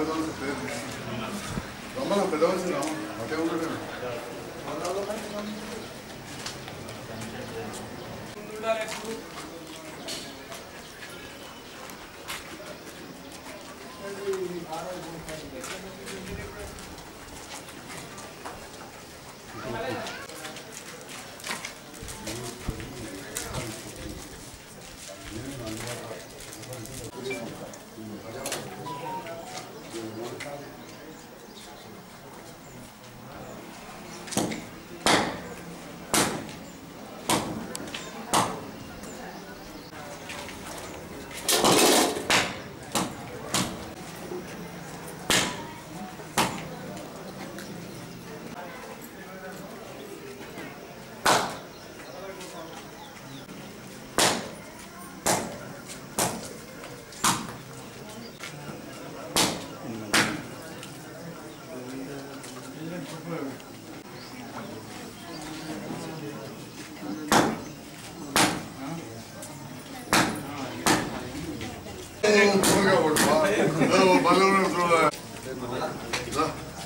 పెద్దవాళ్ళు పేరు రమ్మను పెద్దవాళ్ళు రామ అటే ఉన్నాడు త్వరగా పడుకో. ఓ, భలే ఉన్నాడు చూడు. రా.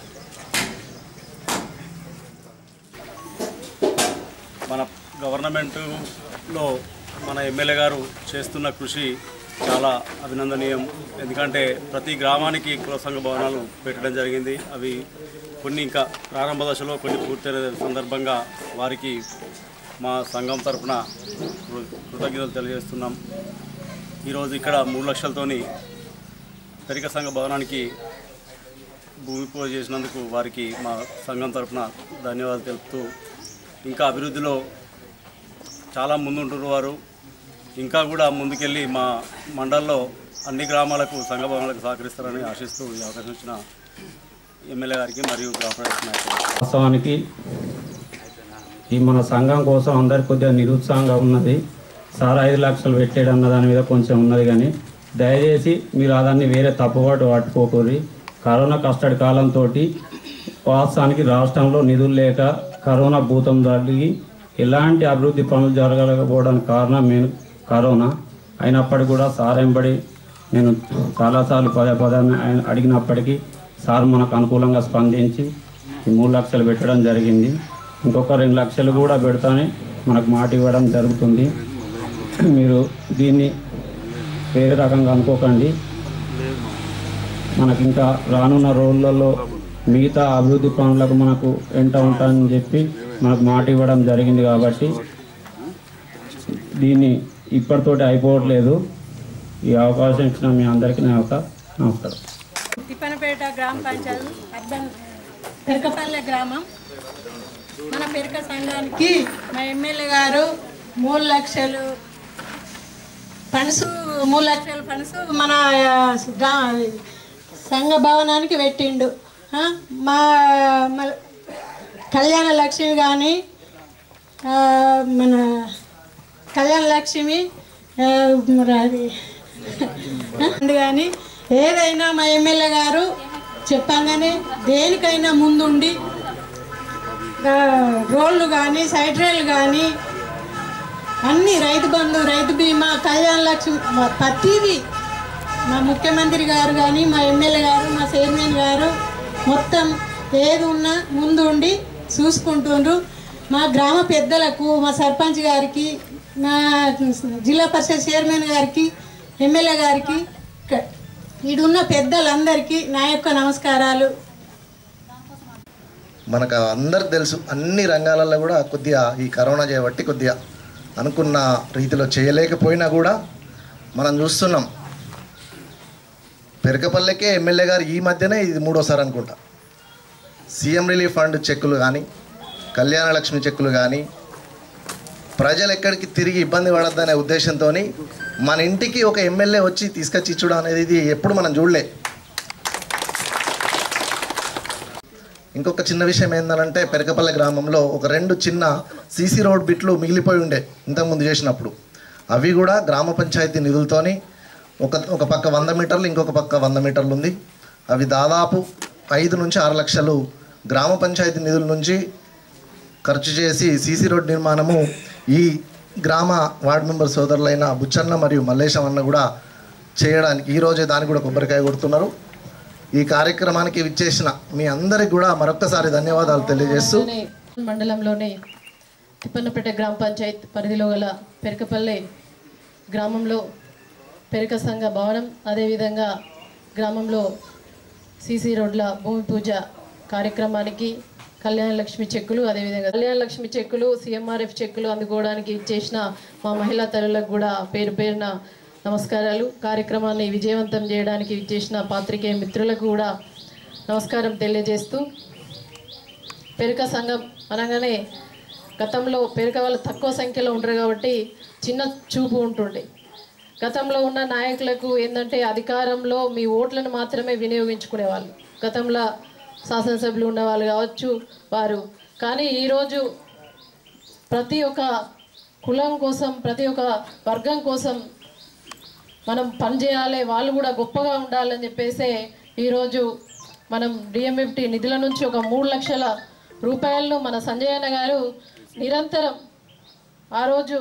మన గవర్నమెంట్లో మన ఎమ్మెల్యే గారు చేస్తున్న కృషి చాలా అభినందనీయం ఎందుకంటే ప్రతి గ్రామానికి కుల సంఘ భవనాలు పెట్టడం జరిగింది అవి కొన్ని ఇంకా ప్రారంభ దశలో కొన్ని పూర్తయిన సందర్భంగా వారికి మా సంఘం తరఫున కృ- కృతజ్ఞతలు తెలియజేస్తున్నాం ఈరోజు ఇక్కడ మూడు లక్షలతోని పెరిక సంఘ భవనానికి భూమి పూజ చేసినందుకు వారికి మా సంఘం తరఫున ధన్యవాదాలు తెలుపుతూ ఇంకా అభివృద్ధిలో చాలా ముందుంటున్నారు వారు ఇంకా కూడా ముందుకెళ్ళి మా మండల్లో అన్ని గ్రామాలకు సంఘ భవనాలకు సహకరిస్తారని ఆశిస్తూ ఈ అవకాశం ఇచ్చిన ఎమ్మెల్యే గారికి మరియు గ్రామ పంచాయతీ నాయకులకు వాస్తవానికి ఈ మన సంఘం కోసం అందరి కొద్దిగా నిరుత్సాహంగా ఉన్నది సార్ ఐదు లక్షలు పెట్టాడు అన్న దాని మీద కొంచెం ఉన్నది కానీ దయచేసి మీరు అదాన్ని వేరే తప్పుబాటు పట్టుకోకూరి కరోనా కష్టడి కాలంతో వాస్తవానికి రాష్ట్రంలో నిధులు లేక కరోనా భూతం జరిగి ఎలాంటి అభివృద్ధి పనులు జరగకపోవడానికి కారణం మేము కరోనా అయినప్పటికీ కూడా సార్ వెంబడి నేను చాలాసార్లు పదే పదే ఆయన అడిగినప్పటికీ సార్ మనకు అనుకూలంగా స్పందించి ఈ మూడు లక్షలు పెట్టడం జరిగింది ఇంకొక రెండు లక్షలు కూడా పెడతానే మనకు మాట ఇవ్వడం జరుగుతుంది మీరు దీన్ని వేరే రకంగా అనుకోకండి మనకి ఇంకా రానున్న రోజులలో మిగతా అభివృద్ధి పనులకు మనకు వెంట ఉంటానని చెప్పి మనకు మాట ఇవ్వడం జరిగింది కాబట్టి దీన్ని ఇప్పటితోటి అయిపోవట్లేదు ఈ అవకాశం ఇచ్చిన మీ అందరికీ నా యొక్క నమస్కారం తిప్పనపేట గ్రామ పంచాయతీ అర్బన్ పెరకపల్లె గ్రామం మన పెరక సంఘానికి మా ఎమ్మెల్యే గారు మూడు లక్షలు ఫండ్స్ మూడు లక్షల ఫండ్స్ మన ఆ, గ్రా- సంఘ భవనానికి పెట్టిండు ఆ, మా మ- కళ్యాణ లక్ష్మి కానీ మన కళ్యాణ లక్ష్మి ఆ, మరి అది కానీ ఏదైనా మా ఎమ్మెల్యే గారు చెప్పంగానే దేనికైనా ముందుండి ఆ, రోడ్లు కానీ సైడ్ రైలు కానీ అన్ని రైతు బంధు రైతు బీమా కళ్యాణ లక్ష్మి మ- ప్రతిదీ మా ముఖ్యమంత్రి గారు కానీ మా ఎమ్మెల్యే గారు మా చైర్మన్ గారు మొత్తం ఏది ఉన్నా ముందు ఉండి చూసుకుంటుండ్రు మా గ్రామ పెద్దలకు మా సర్పంచ్ గారికి మా జిల్లా పరిషత్ చైర్మన్ గారికి ఎమ్మెల్యే గారికి క- ఈడున్న పెద్దలందరికీ నా యొక్క నమస్కారాలు మనకు అందరికి తెలుసు అన్ని రంగాలలో కూడా కొద్దిగా ఈ కరోనా చేయబట్టి కొద్దిగా అనుకున్న రీతిలో చేయలేకపోయినా కూడా మనం చూస్తున్నాం పెరకపల్లెకే ఎమ్మెల్యే గారు ఈ మధ్యనే ఇది మూడోసారి అనుకుంటా సీఎం రిలీఫ్ ఫండ్ చెక్కులు కానీ కళ్యాణ లక్ష్మి చెక్కులు కానీ ప్రజలు ఎక్కడికి తిరిగి ఇబ్బంది పడద్దనే ఉద్దేశంతో మన ఇంటికి ఒక ఎమ్మెల్యే వచ్చి తీసుకొచ్చి ఇచ్చడం అనేది ఇది ఎప్పుడు మనం చూడలే ఇంకొక చిన్న విషయం ఏంటంటే పెరకపల్లె గ్రామంలో ఒక రెండు చిన్న సీసీ రోడ్ బిట్లు మిగిలిపోయి ఉండే ఇంతకుముందు చేసినప్పుడు అవి కూడా గ్రామ పంచాయతీ నిధులతోని ఒక ఒక పక్క వంద మీటర్లు ఇంకొక పక్క వంద మీటర్లు ఉంది అవి దాదాపు ఐదు నుంచి ఆరు లక్షలు గ్రామ పంచాయతీ నిధుల నుంచి ఖర్చు చేసి సీసీ రోడ్ నిర్మాణము ఈ గ్రామ వార్డు మెంబర్ సోదరులైన బుచ్చన్న మరియు మల్లేశం అన్న కూడా చేయడానికి ఈరోజే దానికి కూడా కొబ్బరికాయ కొడుతున్నారు ఈ కార్యక్రమానికి విచ్చేసిన మీ అందరికి కూడా మరొక్కసారి ధన్యవాదాలు తెలియజేస్తూ అలానే మండలంలోని తిప్పన్నపేట గ్రామ పంచాయత్ పరిధిలో గల పెరకపల్లి గ్రామంలో పెరక సంఘ భవనం అదేవిధంగా గ్రామంలో సీసీ రోడ్ల భూమి పూజ కార్యక్రమానికి కళ్యాణ లక్ష్మి చెక్కులు అదేవిధంగా కళ్యాణ లక్ష్మి చెక్కులు సీఎంఆర్ఎఫ్ చెక్కులు అందుకోవడానికి చేసిన మా మహిళా తల్లులకు కూడా పేరు పేరున నమస్కారాలు కార్యక్రమాన్ని విజయవంతం చేయడానికి చేసిన పాత్రికేయ మిత్రులకు కూడా నమస్కారం తెలియజేస్తూ పెరుక సంఘం అనగానే గతంలో పెరుక వాళ్ళు తక్కువ సంఖ్యలో ఉంటారు కాబట్టి చిన్న చూపు ఉంటుండే గతంలో ఉన్న నాయకులకు ఏంటంటే అధికారంలో మీ ఓట్లను మాత్రమే వినియోగించుకునేవాళ్ళు గతంలో శాసనసభ్యులు ఉన్నవాళ్ళు కావచ్చు వారు కానీ ఈరోజు ప్రతి ఒక్క కులం కోసం ప్రతి ఒక్క వర్గం కోసం మనం పనిచేయాలి వాళ్ళు కూడా గొప్పగా ఉండాలని చెప్పేసి ఈరోజు మనం డిఎంఎఫ్టి నిధుల నుంచి ఒక మూడు లక్షల రూపాయలను మన సంజయ్ అన్న గారు నిరంతరం ఆ రోజు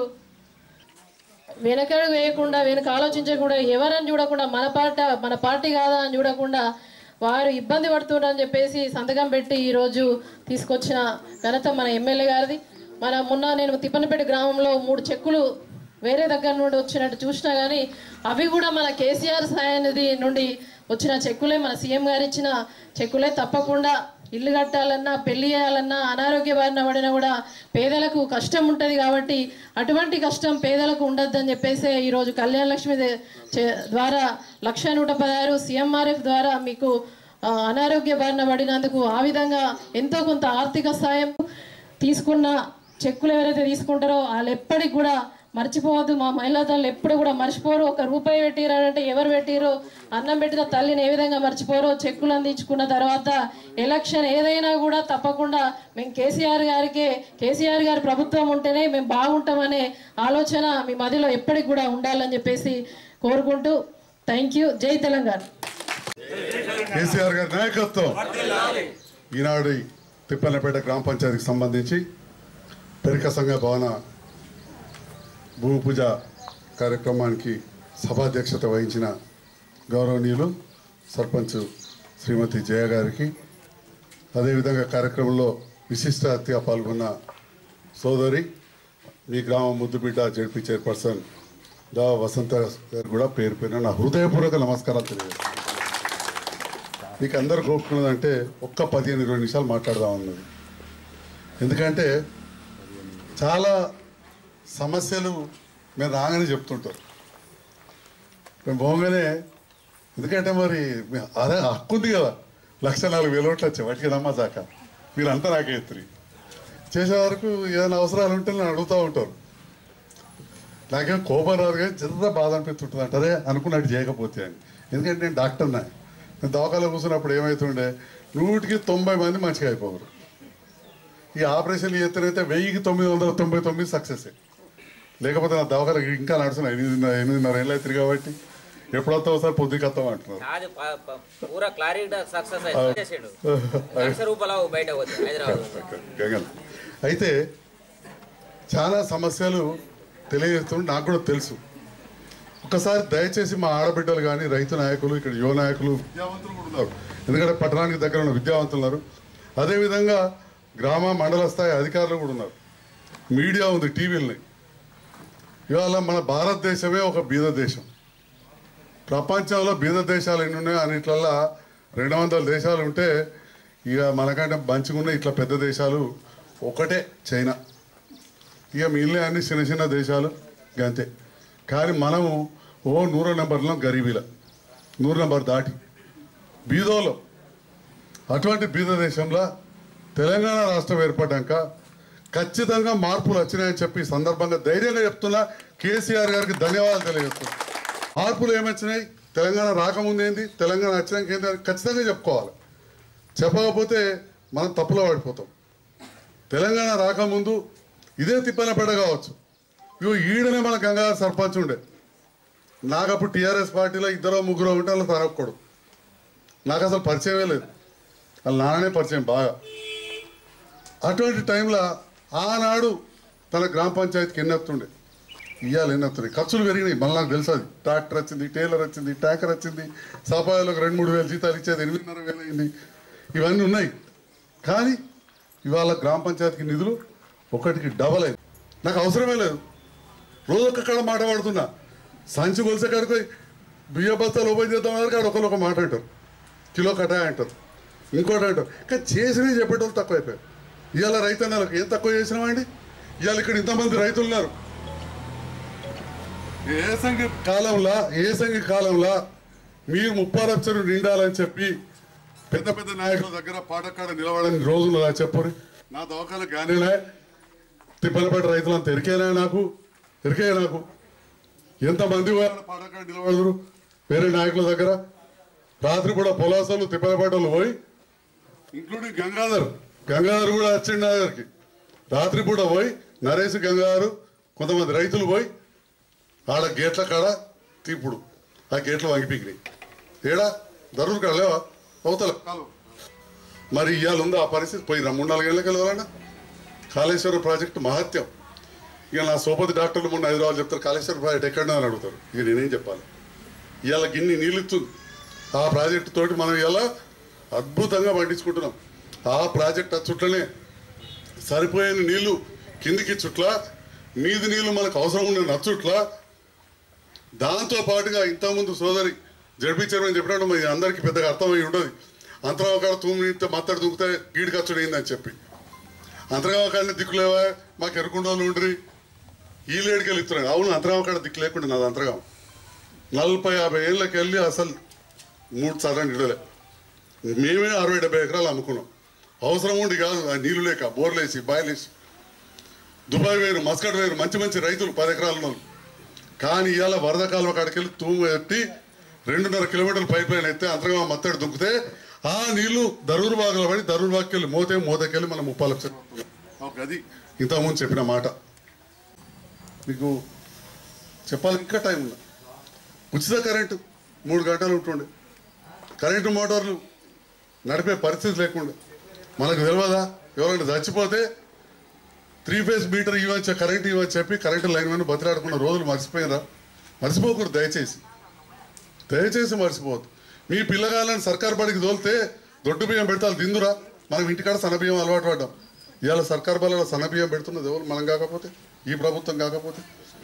వెనకడు వేయకుండా వెనక ఆలోచించకుండా ఎవరని చూడకుండా మన పార్టీ మన పార్టీ కాదా అని చూడకుండా వారు ఇబ్బంది పడుతున్నారని చెప్పేసి సంతకం పెట్టి ఈరోజు తీసుకొచ్చిన ఘనత మన ఎమ్మెల్యే గారిది మన మొన్న నేను తిప్పనపేట గ్రామంలో మూడు చెక్కులు వేరే దగ్గర నుండి వచ్చినట్టు చూసినా కానీ అవి కూడా మన కేసీఆర్ సాయనిధి నుండి వచ్చిన చెక్కులే మన సీఎం గారు ఇచ్చిన చెక్కులే తప్పకుండా ఇల్లు కట్టాలన్నా పెళ్లి చేయాలన్నా అనారోగ్య బారిన పడినా కూడా పేదలకు కష్టం ఉంటుంది కాబట్టి అటువంటి కష్టం పేదలకు ఉండొద్దని చెప్పేసి ఈరోజు కళ్యాణ లక్ష్మి దే- చే- ద్వారా లక్ష నూట పదహారు సీఎంఆర్ఎఫ్ ద్వారా మీకు ఆ, అనారోగ్య బారిన పడినందుకు ఆ విధంగా ఎంతో కొంత ఆర్థిక సాయం తీసుకున్న చెక్కులు ఎవరైతే తీసుకుంటారో వాళ్ళు ఎప్పటికి కూడా మర్చిపోవద్దు మా మహిళా తల్లి ఎప్పుడు కూడా మర్చిపోరు ఒక రూపాయి పెట్టిరారంటే ఎవరు పెట్టిరో అన్నం పెట్టిన తల్లిని ఏ విధంగా మర్చిపోరో చెక్కులు అందించుకున్న తర్వాత ఎలక్షన్ ఏదైనా కూడా తప్పకుండా మేము కేసీఆర్ గారికి కేసీఆర్ గారి ప్రభుత్వం ఉంటేనే మేము బాగుంటామనే ఆలోచన మీ మదిలో ఎప్పటికి కూడా ఉండాలని చెప్పేసి కోరుకుంటూ థ్యాంక్ యూ జై తెలంగాణ కేసీఆర్ గారి నాయకత్వం ఈనాడు ఈ తిప్పన్నపేట గ్రామ పంచాయతీకి సంబంధించి పెరిక సంఘ భవన భూమి పూజ కార్యక్రమానికి సభాధ్యక్షత వహించిన గౌరవనీయులు సర్పంచ్ శ్రీమతి జయ గారికి అదేవిధంగా కార్యక్రమంలో విశిష్ట అతిథిగా పాల్గొన్న సోదరి మీ గ్రామం ముద్దుబిడ్డ జడ్పీ చైర్పర్సన్ దా వసంత గారు కూడా పేరు పేరున నా హృదయపూర్వక నమస్కారాలు తెలియజేస్తాను మీకు అందరు కోరుకున్నదంటే ఒక్క పదిహేను ఇరవై నిమిషాలు మాట్లాడదాం అన్నది ఎందుకంటే చాలా సమస్యలు మేము రాగానే చెప్తుంటారు మేము పోగానే ఎందుకంటే మరి మీ- అదే హక్కు ఉంది కదా లక్ష నాలుగు వేల ఓట్లు వచ్చాయి వాటికి నమ్మదాకా మీరు అంతా నాకే ఎత్తురి చేసే వరకు ఏదైనా అవసరాలు ఉంటే నన్ను అడుగుతూ ఉంటారు నాకేం కోపం రాదు కానీ చిన్న బాధ అనిపిస్తుంటుంది అంటారే అనుకున్నట్టు చేయకపోతే అని ఎందుకంటే నేను డాక్టర్ నా నేను దవాఖాలో కూర్చున్నప్పుడు ఏమవుతుండే నూటికి తొంభై మంది మంచిగా అయిపోరు ఈ ఆపరేషన్ చేస్తేనైతే వెయ్యికి తొమ్మిది వందల తొంభై తొమ్మిది సక్సెస్ లేకపోతే నా దవాఖాన ఇంకా నడుస్తున్నాయి ఎనిమిదిన్నర ఎనిమిదిన్నర ఏళ్ళు అవుతుంది కాబట్టి ఎప్పుడొస్తా ఒకసారి పొద్దుకి వస్తాం అంటున్నారు అది ప- ప- పూరా క్లారిటీ సక్సెస్ అయింది చేసిండు లక్ష రూపాయలు బయట పోతుంది హైదరాబాద్ గగన్ అయితే చాలా సమస్యలు తెలియజేస్తుంటే నాకు కూడా తెలుసు ఒకసారి దయచేసి మా ఆడబిడ్డలు కానీ రైతు నాయకులు ఇక్కడ యువ నాయకులు విద్యావంతులు కూడా ఉన్నారు ఎందుకంటే పట్టణానికి దగ్గర ఉన్న విద్యావంతులు ఉన్నారు అదేవిధంగా గ్రామ మండల స్థాయి అధికారులు కూడా ఉన్నారు మీడియా ఉంది టీవీలని ఇవాళ మన భారతదేశమే ఒక బీద దేశం ప్రపంచంలో బీద దేశాలు ఎన్ని ఉన్నాయో అన్నిట్లల్లో రెండు వందల దేశాలు ఉంటే ఇక మనకంటే మంచిగా ఉన్న ఇట్లా పెద్ద దేశాలు ఒకటే చైనా ఇక మిగిలిన అన్ని చిన్న చిన్న దేశాలు గంతే కానీ మనము ఓ నూరో నెంబర్లో గరీబీల నూరు నెంబర్ దాటి బీదోలో అటువంటి బీద దేశంలో తెలంగాణ రాష్ట్రం ఏర్పడ్డాక ఖచ్చితంగా మార్పులు వచ్చినాయని చెప్పి ఈ సందర్భంగా ధైర్యంగా చెప్తున్నా కేసీఆర్ గారికి ధన్యవాదాలు తెలియజేస్తున్నా మార్పులు ఏమొచ్చినాయి తెలంగాణ రాకముందు ఏంది తెలంగాణ వచ్చినాక ఏంది అని ఖచ్చితంగా చెప్పుకోవాలి చెప్పకపోతే మనం తప్పులో పడిపోతాం తెలంగాణ రాకముందు ఇదే తిప్పనపేట కావచ్చు ఇగో ఈడనే మన గంగాధర్ సర్పంచ్ ఉండే నాకు అప్పుడు టీఆర్ఎస్ పార్టీలో ఇద్దరు ముగ్గురు ఉంటే వాళ్ళు తరగకూడదు నాకు అసలు పరిచయమే లేదు వాళ్ళ నాన్ననే పరిచయం బాగా అటువంటి టైంలో ఆనాడు తన గ్రామ పంచాయతీకి ఎన్నెత్తుండే ఇవాళ ఎన్ని వస్తున్నాయి ఖర్చులు పెరిగినాయి మళ్ళీ నాకు తెలుసు అది ట్రాక్టర్ వచ్చింది టైలర్ వచ్చింది ట్యాంకర్ వచ్చింది సఫాయిలకు రెండు మూడు వేలు జీతాలు ఇచ్చేది ఎనిమిదిన్నర వేలు అయింది ఇవన్నీ ఉన్నాయి కానీ ఇవాళ గ్రామ పంచాయతీకి నిధులు ఒకటికి డబల్ అయింది నాకు అవసరమే లేదు రోజు ఒక్క కాడ మాట పడుతున్నా సంచి కొలిసే కాడికి పోయి బియ్య బస్తాలు ఓపెన్ చేద్దాం అన్నారు కాడ ఒకరు ఒక మాట అంటారు కిలో కటాయి అంటారు ఇంకోటి అంటారు కానీ చేసినవి చెప్పేటోళ్ళు తక్కువ అయిపోయారు ఇవాళ రైతన్నలకు ఏం తక్కువ చేసినామండి ఇవాళ ఇక్కడ ఇంతమంది రైతులు ఉన్నారు ఏ సంఘ కాలంలో ఏ సంఘ కాలంలో మీరు ముప్పై లక్షలు నిండాలని చెప్పి పెద్ద పెద్ద నాయకుల దగ్గర పాటకాడ నిలబడని రోజులు నా చెప్పరు నా దవాఖాన గానేనా తిప్పలపేట రైతులంతా ఎరికేనా నాకు ఎరికే నాకు ఎంతమంది పోయారు పాటకాడ నిలబడరు వేరే నాయకుల దగ్గర రాత్రి కూడా పొలాసలు తిప్పలపేటలు పోయి ఇంక్లూడింగ్ గంగాధర్ గంగాధర్ కూడా వచ్చిండు నా దగ్గరికి రాత్రి పూట పోయి నరేష్ గంగాధర్ కొంతమంది రైతులు పోయి ఆడ గేట్ల కాడ తీపుడు ఆ గేట్లు వంగిపికినాయి ఏడా దరువులు కాడ లేవా అవతల కాలువ. మరి ఇవాళ ఉందా ఆ పరిస్థితి పోయినా మూడు నాలుగు ఏళ్ళకి వెళ్ళాలన్నా కాళేశ్వరం ప్రాజెక్టు మహత్యం ఇక నా సోపతి డాక్టర్లు మొన్న హైదరాబాద్ చెప్తారు కాళేశ్వరం ప్రాజెక్ట్ ఎక్కడ అని అడుగుతారు ఇక నేనేం చెప్పాలి ఇవాళ గిన్ని నీళ్ళు ఇస్తుంది ఆ ప్రాజెక్టు తోటి మనం ఇలా అద్భుతంగా పండించుకుంటున్నాం ఆ ప్రాజెక్ట్ చుట్లనే సరిపోయే నీళ్లు కిందికి చుట్ల మీది నీళ్లు మనకు అవసరం ఉన్న నచ్చుట్ల దాంతో పాటుగా ఇంతకుముందు సోదరి జడిపించారని చెప్పినట్టు మరి అందరికీ పెద్దగా అర్థమై ఉండదు అంతరావ కాడ తూమితే మత్తడి దూకితే గీడి ఖర్చుడు అయిందని చెప్పి అంతరావ కాడని దిక్కులేవా మాకు ఎరుకుండోళ్ళు ఉండ్రి ఈ లేడికి వెళ్ళి ఇస్తున్నాడు అవును అంతరావ కాడ దిక్కు లేకుండా నాది అంతరగా నలభై యాభై ఏళ్ళకి వెళ్ళి అసలు మూడు సార్లు నిడలే మేమే అరవై డెబ్బై ఎకరాలు అమ్ముకున్నాం అవసరం ఉండి కాదు ఆ నీళ్లు లేక బోర్లేసి బాయిలేసి దుబాయ్ వేరు మస్కట్ వేరు మంచి మంచి రైతులు పది ఎకరాలు ఉన్న వాళ్ళు. కానీ ఇవాళ వరద కాలువ కాడికి వెళ్ళి తూము ఎత్తి రెండున్నర కిలోమీటర్ల పైప్ లైన్ ఎత్తే అంతరంగా మత్తడి దుంకితే ఆ నీళ్లు దరూరు బాగలు పడి దరూరు బాగ్కెళ్ళి మోతే మోతకెళ్ళి మనం ముప్పై లక్షలు అవుతున్నాం. ఒక అది ఇంతకుముందు చెప్పిన మాట మీకు చెప్పాలి ఇంకా టైం ఉంది ఉచిత కరెంటు మూడు గంటలు ఉంటుండే కరెంటు మోటార్లు నడిపే పరిస్థితి లేకుండా మనకు తెలియదా ఎవరైనా చచ్చిపోతే త్రీ ఫేజ్ మీటర్ ఇవ్వని చెప్పి కరెంట్ ఇవ్వని చెప్పి కరెంటు లైన్ మీద బతిలాడుకున్న రోజులు మర్చిపోయినరా మర్చిపోకూడదు దయచేసి దయచేసి మర్చిపోవద్దు మీ పిల్లగాళ్ళని సర్కార్ బడికి తోలితే దొడ్డు బియ్యం పెడతారు తిందురా మనం ఇంటికాడ సన్న బియ్యం అలవాటు పడ్డాం ఇవాళ సర్కార్ బలలో సన్న బియ్యం పెడుతున్నది ఎవరు మనం కాకపోతే ఈ ప్రభుత్వం కాకపోతే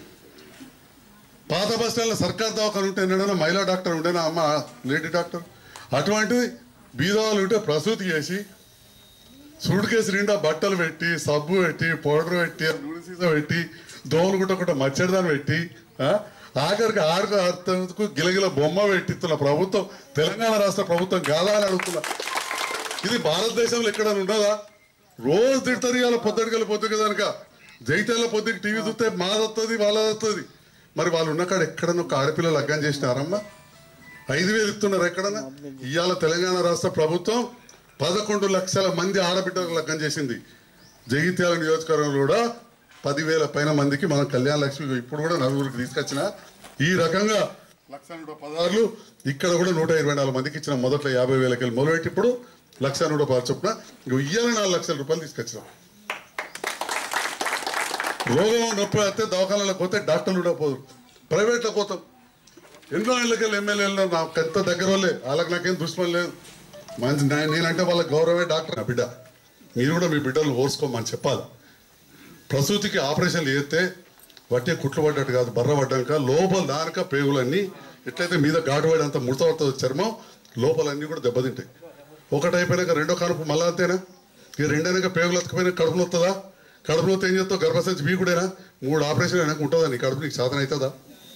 పాత బస్ స్టాండ్లో సర్కార్ దవాఖాన ఉంటే ఏంటంటే మహిళా డాక్టర్ ఉండేనా అమ్మ లేడీ డాక్టర్ అటువంటిది బీదవాళ్ళు ఉంటే ప్రసూతి చేసి సూట్ కేసు నిండా బట్టలు పెట్టి సబ్బు పెట్టి పౌడర్ పెట్టి నూనె సీసా పెట్టి దోమలు గుట్టకుండా మచ్చడిదాన్ని పెట్టి ఆ, ఆఖరికి ఆరుకు అర్థకు గిలగిల బొమ్మ పెట్టిస్తున్న ప్రభుత్వం తెలంగాణ రాష్ట్ర ప్రభుత్వం కాదా అని అడుగుతున్నా ఇది భారతదేశంలో ఎక్కడ ఉండదా రోజు తిడతారు ఇవాళ పొద్దుడికెళ్ళి పొద్దుగా కనుక జైతాల పొద్దుకి టీవీ చూస్తే మాది వస్తుంది వాళ్ళది వస్తుంది మరి వాళ్ళు ఉన్న కాడ ఎక్కడన్నా ఒక ఆడపిల్ల లగ్గం చేసినారమ్మా ఐదు వేలు ఇస్తున్నారు ఎక్కడన్నా ఇవాళ తెలంగాణ రాష్ట్ర ప్రభుత్వం పదకొండు లక్షల మంది ఆడబిడ్డలకు లగ్గం చేసింది జగిత్యాల నియోజకవర్గంలో కూడా పదివేల పైన మందికి మనం కళ్యాణ లక్ష్మి ఇప్పుడు కూడా నలుగురికి తీసుకొచ్చిన ఈ రకంగా లక్ష నూట పదహారులు ఇక్కడ కూడా నూట ఇరవై నాలుగు మందికి ఇచ్చిన మొదట్లో యాభై వేలకి వెళ్ళి మొదలుపెట్టి ఇప్పుడు లక్ష నూట పది చొప్పున ఇయ్యాల నాలుగు లక్షల రూపాయలు తీసుకొచ్చినాం రోగం నొప్పి వస్తే దవాఖానాలకు పోతే డాక్టర్లు కూడా పోదు ప్రైవేట్లో పోతాం ఎన్నో ఏళ్ళకి వెళ్ళి ఎమ్మెల్యేలు నాకు ఎంత దగ్గర వాళ్ళే వాళ్ళకి నాకేం దుష్మం లేదు మంచి నే- నేనంటే వాళ్ళ గౌరవమే డాక్టర్ నా బిడ్డ మీరు కూడా మీ బిడ్డలు ఓర్చుకోమని చెప్పాలి ప్రసూతికి ఆపరేషన్లు చేస్తే వట్టే కుట్లు పడ్డట్టు కాదు బర్ర పడ్డాక లోపల దానిక పేగులన్నీ ఎట్లయితే మీద ఘాటు పడేంత ముడత పడుతుంది చర్మం లోపలన్నీ కూడా దెబ్బతింటాయి ఒకటి అయిపోయినాక రెండో కనుపు మళ్ళా అంతేనా ఈ రెండైనాక పేగులు ఎత్తకపోయినా కడుపులో వస్తుందా కడుపులో వస్తే ఏం చేస్తావు గర్భసంచి బీకుడేనా మూడు ఆపరేషన్ అయినాక ఉంటుందా నీ కడుపు నీకు సాధన అవుతుందా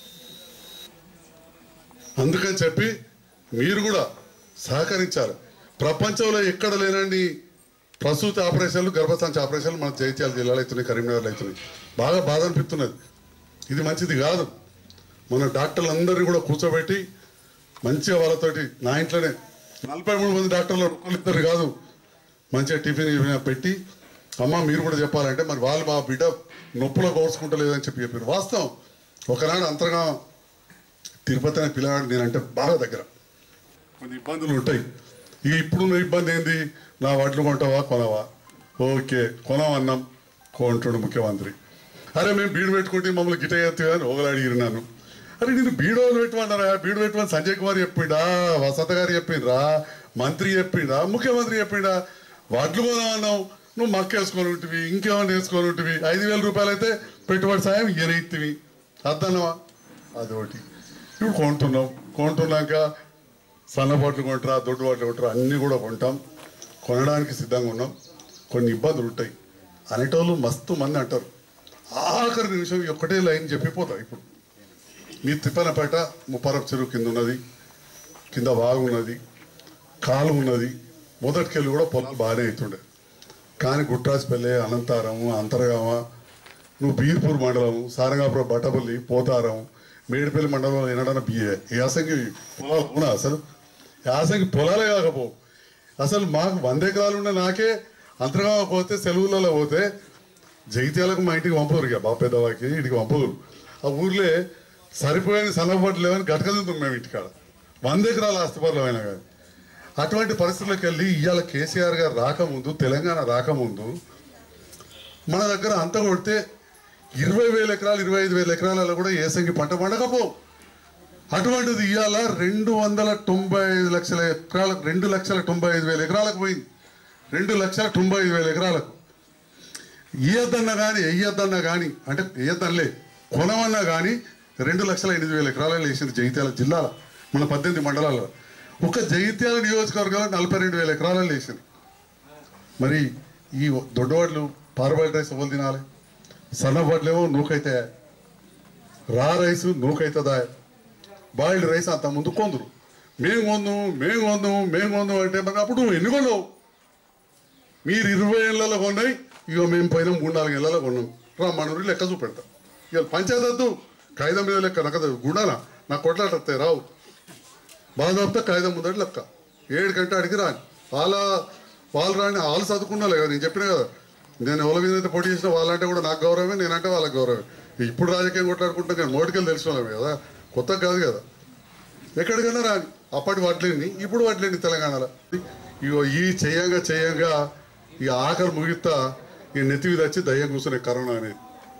అందుకని చెప్పి మీరు కూడా సహకరించాలి ప్రపంచంలో ఎక్కడ లేనండి ప్రసూతి ఆపరేషన్లు గర్భసంచి ఆపరేషన్లు మన జైత్యాల జిల్లాలో అవుతున్నాయి కరీంనగర్లో అవుతున్నాయి బాగా బాధ అనిపిస్తున్నది ఇది మంచిది కాదు మన డాక్టర్లు అందరినీ కూడా కూర్చోబెట్టి మంచిగా వాళ్ళతోటి నా ఇంట్లోనే నలభై మూడు మంది డాక్టర్లు ఒక్కరు ఇద్దరు కాదు మంచిగా టిఫిన్ గిఫిన్ పెట్టి అమ్మ మీరు కూడా చెప్పాలంటే మరి వాళ్ళు మా బిడ్డ నొప్పులో కోర్చుకుంటలేదని చెప్పి చెప్పారు వాస్తవం ఒకనాడు అంతగా తిరుపతి అనే పిల్లగాడు నేనంటే బాగా దగ్గర కొన్ని ఇబ్బందులు ఉంటాయి ఇక ఇప్పుడున్న ఇబ్బంది ఏంది నా వడ్లు కొంటావా కొనవా ఓకే కొనవన్నాం కొంటుడు ముఖ్యమంత్రి అరే మేము బీడు పెట్టుకుంటే మమ్మల్ని గిట ఎత్తుగా అని ఒకరు అడిగిరు నన్ను అరే నేను బీడోలు పెట్టమన్నారా బీడు పెట్టమని సంజయ్ కుమార్ చెప్పిండా వసంత గారు చెప్పిండ్రా మంత్రి చెప్పిండా ముఖ్యమంత్రి చెప్పిండా వడ్లు కొనాలన్నావు నువ్వు మక్క వేసుకొని ఉంటివి ఇంకేమైనా వేసుకొని ఉంటివి ఐదు వేల రూపాయలు అయితే పెట్టుబడి సాయం ఈయన ఇత్తివి అద్దన్నవా అదొకటి ఇప్పుడు కొంటున్నాం కొంటున్నాక సన్నపాట్లు కొంటారా దొడ్డు పాటలు కొంటారా అన్నీ కూడా కొంటాం కొనడానికి సిద్ధంగా ఉన్నాం కొన్ని ఇబ్బందులు ఉంటాయి అనేటోళ్ళు మస్తు మంది అంటారు ఆఖరి నిమిషం ఈ ఒక్కటే లైన్ చెప్పిపోతా ఇప్పుడు మీ తిప్పనపేట ముప్పరపు చెరువు కింద ఉన్నది కింద బాగున్నది కాలు ఉన్నది మొదటికెళ్ళి కూడా పొలాలు బాగానే అవుతుండే కానీ గుట్రాజపల్లె అనంతారం అంతర్గామ నువ్వు బీర్పూర్ మండలం సారంగాపురం బట్టపల్లి పోతారం మేడిపల్లి మండలంలో ఎనడన బియ్య యాసంగి పొలాలు అవునా అసలు యాసంగి పొలాలే కాకపో అసలు మాకు వంద ఎకరాలు ఉండే నాకే అంతర్గామ పోతే సెలవులలో పోతే జైత్యాలకు మా ఇంటికి పంపరు ఇక బాబు పెద్దవాకి ఇంటికి పంపరు ఆ ఊర్లే సరిపోయిన సన్నపట్లు లేవని గటకదుతాం మేము ఇంటికాడ వంద ఎకరాల ఆస్తిపరులమైనా కానీ అటువంటి పరిస్థితులకు వెళ్ళి ఇవాళ కేసీఆర్ గారు రాకముందు తెలంగాణ రాకముందు మన దగ్గర అంత కొడితే ఇరవై వేల ఎకరాలు ఇరవై ఐదు వేల ఎకరాలలో కూడా ఏసంగి పంట పండకపో అటువంటిది ఇవాళ రెండు వందల తొంభై ఐదు లక్షల ఎకరాలకు రెండు లక్షల తొంభై ఐదు వేల ఎకరాలకు పోయింది రెండు లక్షల తొంభై ఐదు వేల ఎకరాలకు ఇయ్యద్దన్నా కానీ వెయ్యొద్దన్నా కానీ అంటే వెయ్యద్దనిలే కొనమన్నా కానీ రెండు లక్షల ఎనిమిది వేల ఎకరాలలో వేసింది జగిత్యాల జిల్లాలో మన పద్దెనిమిది మండలాల్లో ఒక జగిత్యాల నియోజకవర్గంలో నలభై రెండు వేల ఎకరాలలో వేసింది మరి ఈ దొడ్డవాడ్లు పారబాయిల్ రైస్ ఎవరు తినాలి సన్నవాడ్లేమో నూకైతే రా రైస్ నూకైతుందా బాయిల్డ్ రైస్ అంత ముందు కొందరు మేము కొందాము మేము కొందాము మేము కొందాము అంటే మరి అప్పుడు నువ్వు ఎన్ని కొన్నావు మీరు ఇరవై ఏళ్ళలో కొన్నాయి ఇక మేము పైన మూడు నాలుగు ఏళ్ళలో కొన్నాం రమ్మనూరి లెక్క చూపెడతాం ఇక పంచాయతీ వద్దు కాగితం మీద లెక్క నాకు గుండాలా నాకు కొట్లాట వస్తాయి రావు బాధాపుతా కాగితం ముందటి లెక్క ఏడు గంట అడిగి రాని వాళ్ళ వాళ్ళు రాని వాళ్ళు చదువుకున్నాలే కదా నేను చెప్పిన కదా నేను ఎవరి మీద అయితే పోటీ చేసిన వాళ్ళంటే కూడా నాకు గౌరవమే నేనంటే వాళ్ళకి గౌరవమే ఇప్పుడు రాజకీయం కొట్లాడుకుంటాం కానీ నోటికెళ్ళి తెలిసిన వాళ్ళమే కదా కొత్తగా కాదు కదా ఎక్కడికైనా రాని అప్పటి వడ్లేని ఇప్పుడు వడ్లేని తెలంగాణలో ఇగో ఈ చేయంగా చేయంగా ఈ ఆఖరి ముగిస్తా ఈ నెత్తి మీద వచ్చి దయ్యం కూర్చునే కరోనా అనేది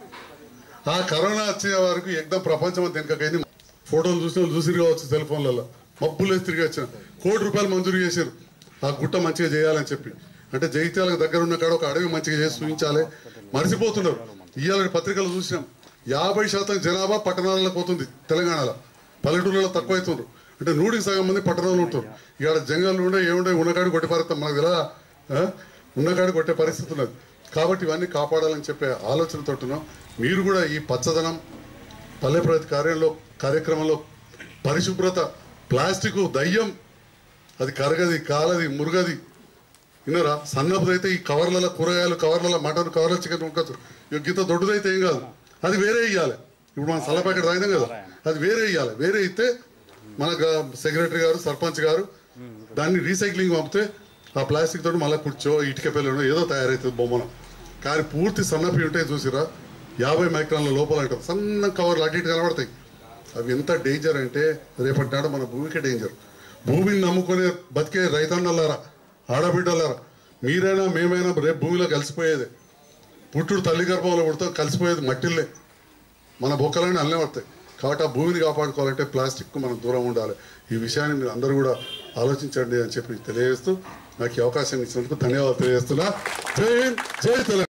ఆ కరోనా వచ్చే వరకు ఎగ్దం ప్రపంచం అంతా వెనకకైంది ఫోటోలు చూసిన వాళ్ళు చూసిరు కావచ్చు సెల్ ఫోన్లలో మబ్బులు వేసి తిరిగి వచ్చిన కోటి రూపాయలు మంజూరు చేశారు ఆ గుట్ట మంచిగా చేయాలని చెప్పి అంటే జైత్యాలకు దగ్గర ఉన్న కాడ ఒక అడవి మంచిగా చేసి చూపించాలి మర్చిపోతున్నారు ఇవాళ పత్రికలు చూసినాం యాభై శాతం జనాభా పట్టణాలలో పోతుంది తెలంగాణలో పల్లెటూళ్ళలో తక్కువ అవుతున్నారు అంటే నూటికి సగం మంది పట్టణంలో ఉంటారు ఇక్కడ జంగల్ ఉండే ఏముండే ఉన్నకాడి కొట్టి పారేస్తాం మనకు తెలియదా ఆ? ఉన్నకాడి కొట్టే పరిస్థితి ఉన్నది కాబట్టి ఇవన్నీ కాపాడాలని చెప్పే ఆలోచనతోటున్నాం మీరు కూడా ఈ పచ్చదనం పల్లె ప్రగతి కార్యంలో కార్యక్రమంలో పరిశుభ్రత ప్లాస్టిక్ దయ్యం అది కరగది కాలది మురుగది విన్నారా సన్నపుదైతే ఈ కవర్లలో కూరగాయలు కవర్లలో మటన్ కవర్ల చికెన్ ఉండొచ్చు ఇక గీత దొడ్డుదైతే ఏం కాదు అది వేరే ఇవ్వాలి ఇప్పుడు మనం సల్ల ప్యాకెట్ తాగినాం కదా అది వేరే ఇవ్వాలి వేరే ఇస్తే మన గ- సెక్రటరీ గారు సర్పంచ్ గారు దాన్ని రీసైక్లింగ్ పంపితే ఆ ప్లాస్టిక్ తోటి మళ్ళీ కూర్చో ఇటుక పిల్లలు ఏదో తయారవుతుంది బొమ్మను కానీ పూర్తి సన్నపి ఉంటాయి చూసిరా యాభై మైక్రాన్ల లోపల అంటారు సన్న కవర్లు అటు ఇటు కనబడతాయి అవి ఎంత డేంజర్ అంటే రేపటి నాడు మన భూమికే డేంజర్ భూమిని నమ్ముకునే బతికే రైతన్నలారా ఆడబిడ్డలారా మీరైనా మేమైనా రేపు భూమిలో కలిసిపోయేదే పుట్టుడు తల్లి గర్భంలో పుడతాం కలిసిపోయేది మట్టిల్లే మన బొక్కలన్నీ అల్లే పడతాయి కాబట్టి ఆ భూమిని కాపాడుకోవాలంటే ప్లాస్టిక్ మనం దూరం ఉండాలి ఈ విషయాన్ని మీరు అందరూ కూడా ఆలోచించండి అని చెప్పి తెలియజేస్తూ నాకు ఈ అవకాశం ఇచ్చినందుకు ధన్యవాదాలు తెలియజేస్తున్నా జై హింద్ జై తెలంగాణ